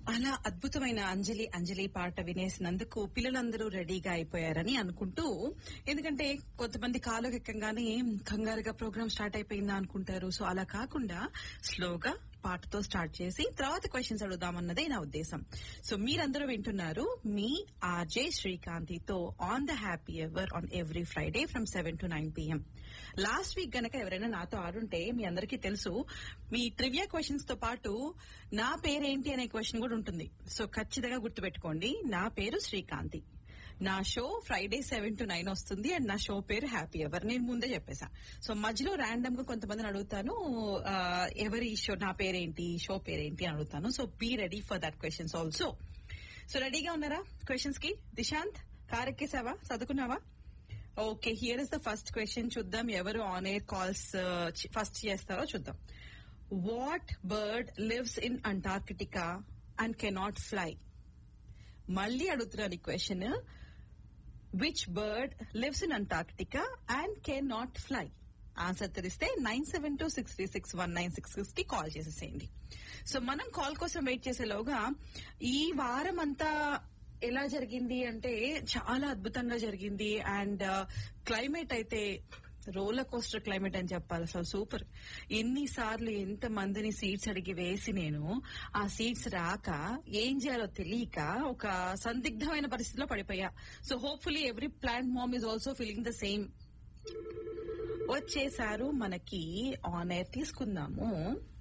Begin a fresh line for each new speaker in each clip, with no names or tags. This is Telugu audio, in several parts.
అలా అద్భుతమైన అంజలి అంజలి పాట వినేసినందుకు పిల్లలందరూ రెడీగా అయిపోయారని అనుకుంటూ ఎందుకంటే కొంతమంది కాలు ఎక్కంగానే కంగారుగా ప్రోగ్రామ్ స్టార్ట్ అయిపోయిందా అనుకుంటారు సో అలా కాకుండా స్లోగా పాటతో స్టార్ట్ చేసి తర్వాత క్వశ్చన్స్ అడుగుదామన్నదే నా ఉద్దేశం సో మీరందరూ వింటున్నారు మీ ఆర్జే శ్రీకాంతితో on the happy ever on every Friday from seven to nine PM last week గనక ఎవరైనా నాతో ఆడుంటే మీ అందరికీ తెలుసు మీ ట్రివియా క్వశ్చన్స్ తో పాటు నా పేరేంటి అనే క్వశ్చన్ కూడా ఉంటుంది సో ఖచ్చితంగా గుర్తుపెట్టుకోండి నా పేరు శ్రీకాంతి నా show Friday seven to nine వస్తుంది అండ్ నా షో పేరు హ్యాపీ ఎవర్ నేను ముందే చెప్పేశా సో మధ్యలో ర్యాండమ్ గా కొంతమందిని అడుగుతాను ఆ, ఎవరి షో నా పేరేంటి షో పేరేంటి అని అడుగుతాను so be ready for that questions also so రెడీగా ఉన్నారా క్వశ్చన్స్ కి దిశాంత్ కారెక్కేసావా చదువుకున్నావా okay here is the first question చూద్దాం ఎవరు ఆన్ ఎయిర్ కాల్స్ ఫస్ట్ చేస్తారో చూద్దాం what bird lives in Antarctica and cannot fly మళ్ళీ అడుగుతున్నాను ఈ question which bird lives in Antarctica and can not fly answer తెలిస్తే nine seven two six three six one nine six six కి కాల్ చేసేసేయండి సో మనం కాల్ కోసం వెయిట్ చేసేలోగా ఈ వారం అంతా ఎలా జరిగింది అంటే చాలా అద్భుతంగా జరిగింది అండ్ క్లైమేట్ అయితే రోలర్ కోస్టర్ క్లైమేట్ అని చెప్పాలి అసలు సూపర్ ఎన్నిసార్లు ఎంత మందిని సీట్స్ అడిగి వేసి నేను ఆ సీట్స్ రాక ఏం చేయాలో తెలియక ఒక సందిగ్ధమైన పరిస్థితిలో పడిపోయా so hopefully every plant mom is also feeling the same వచ్చేసారు మనకి ఆన్ ఎయిర్ తీసుకుందాము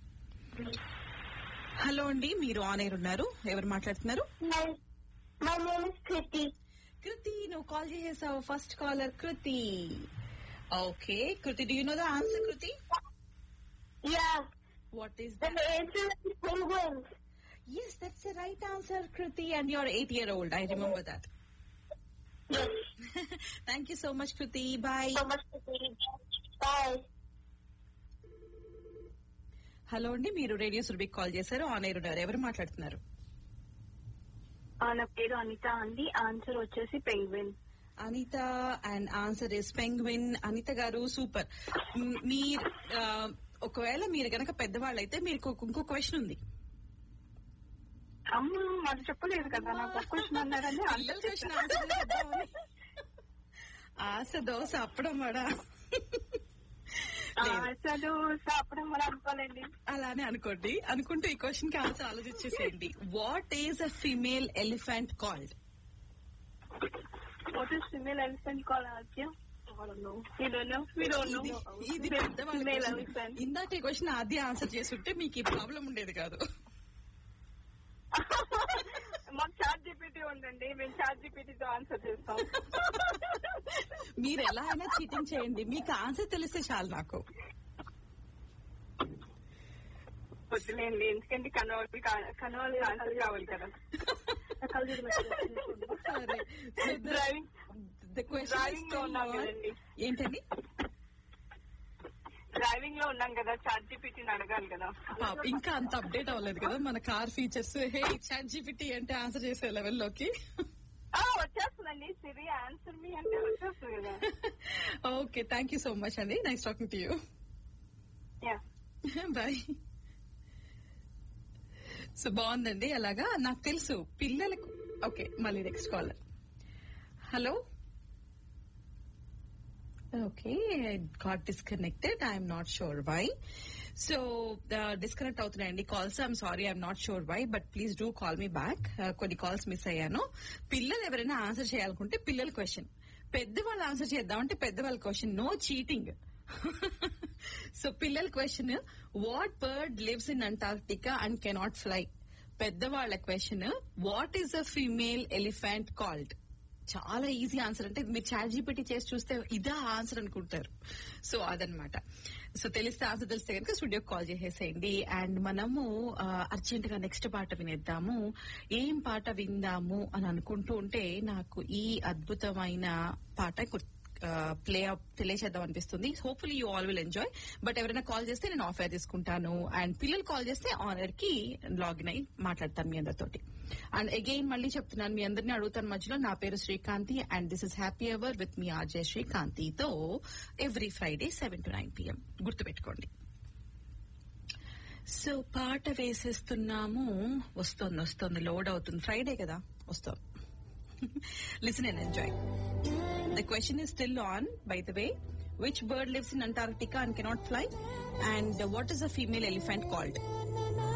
హలో అండి మీరు ఆన్ ఎయిర్ ఉన్నారు ఎవరు మాట్లాడుతున్నారు
My, my name is Kriti.
Kriti నువ్వు కాల్ చేసేసావు first caller Kriti okay Kriti do you know the answer Kriti
Yeah,
what is
the answer is penguins.
Yes, that's the right answer, Kriti, and you're eight year old. I remember that.
Yes,
Thank you so much, Kriti. Bye.
so much Kriti. Bye.
Hello అండి మీరు రేడియో సురభికి కాల్ చేశారు ఆన్ ఎయిర్ ఉన్నారు ఎవరు మాట్లాడుతున్నారు
ఆ, నా పేరు అనిత అండి ఆన్సర్ వచ్చేసి penguin
Anitha and answer is penguin Anitha గారు సూపర్ మీ ఆ, ఒకవేళ మీరు గనక పెద్దవాళ్ళు అయితే మీకు ఒక- ఇంకో క్వశ్చన్ ఉంది
అమ్మ మరి చెప్పలేదు కదా నాకు ఒక క్వశ్చన్ అన్నారని
పిల్లల క్వశ్చన్ ఆన్సర్ చేద్దామని. ఆశ దోశ అప్పడం వడ లేదు.
అసలు సాపడం కూడా అనుకోలేండి
అలానే అనుకోండి అనుకుంటూ ఈ క్వశ్చన్ కి ఆన్సర్ ఆలోచించేసేయండి what is a female elephant called
what is female elephant call Aadya We don't know. We don't know.
ఇది పెద్దవాళ్ళ
Female
question.
elephant.
ఇందాక ఈ క్వశ్చన్ ఆద్య ఆన్సర్ చేస్తుంటే మీకు ఈ ప్రాబ్లం ఉండేది కాదు
మాకు చాట్ జీపీటీ ఉందండి మేము చాట్ జీపీటీతో ఆన్సర్ చేస్తాం
మీరు ఎలా అయినా చీటింగ్ చేయండి మీకు ఆన్సర్ తెలిస్తే చాలు నాకు
వద్దులేండి ఎందుకంటే కనవాలి కనవాలి ఆన్సర్ కావాలి కదా
సరే
డ్రైవింగ్
ద
Driving లో ఉన్నాం
క్వశ్చన్
కదండి.
ఏంటండి
డ్రైవింగ్ లో ఉన్నాం కదా చాట్ జీపీటీని అడగాలి కదా
పాప, ఇంకా అంత అప్డేట్ అవ్వలేదు కదా మన car features hey chat GPT అంటే ఆన్సర్ చేసే లెవెల్లోకి
ఆ, వచ్చేస్తుందండి సిరి ఆన్సర్ మీ అంటే వచ్చేస్తుంది కదా
okay thank you so much అండి nice talking to you
yeah
bye so బాగుందండి అలాగా నాకు తెలుసు పిల్లలకు ఓకే మళ్ళీ next caller hello okay got disconnected I'm not sure why so disconnect అవుతున్నాయండి calls I'm sorry I'm not sure why but please do call me back కొన్ని కాల్స్ మిస్ అయ్యాను పిల్లలు ఎవరైనా ఆన్సర్ చేయాలనుకుంటే పిల్లల క్వశ్చన్ పెద్దవాళ్ళు ఆన్సర్ చేద్దామంటే పెద్దవాళ్ళ క్వశ్చన్ నో చీటింగ్ సో పిల్లల question what bird lives in Antarctica and cannot fly పెద్దవాళ్ళ question what is a female elephant called చాలా ఈజీ ఆన్సర్ అంటే మీరు చాట్ జీపీటీ చేసి చూస్తే ఇదా ఆన్సర్ అనుకుంటారు సో అదనమాట సో తెలిస్తే ఆన్సర్ తెలిస్తే కనుక స్టూడియో కాల్ చేసేసేయండి అండ్ మనము అర్జెంట్ గా నెక్స్ట్ పాట వినేద్దాము ఏం పాట విందాము అని అనుకుంటూ ఉంటే నాకు ఈ అద్భుతమైన పాట గుర్తు ప్లే ప్లే చేద్దాం అనిపిస్తుంది hopefully you all will enjoy but ఎవరైనా కాల్ చేస్తే నేను ఆఫ్ ఎయిర్ తీసుకుంటాను అండ్ పిల్లలు కాల్ చేస్తే ఆన్ ఎయిర్ కి లాగిన్ అయ్యి మాట్లాడతాను మీ అందరితోటి అండ్ అగైన్ మళ్ళీ చెప్తున్నాను మీ అందరినీ అడుగుతాను మధ్యలో నా పేరు Srikanthi and this is happy hour with me RJ శ్రీకాంతితో every Friday seven to nine PM గుర్తుపెట్టుకోండి సో పాట వేసేస్తున్నాము వస్తుంది వస్తుంది లోడ్ అవుతుంది ఫ్రైడే కదా వస్తుంది listen and enjoy the question is still on by the way which bird lives in Antarctica and cannot fly and what is a female elephant called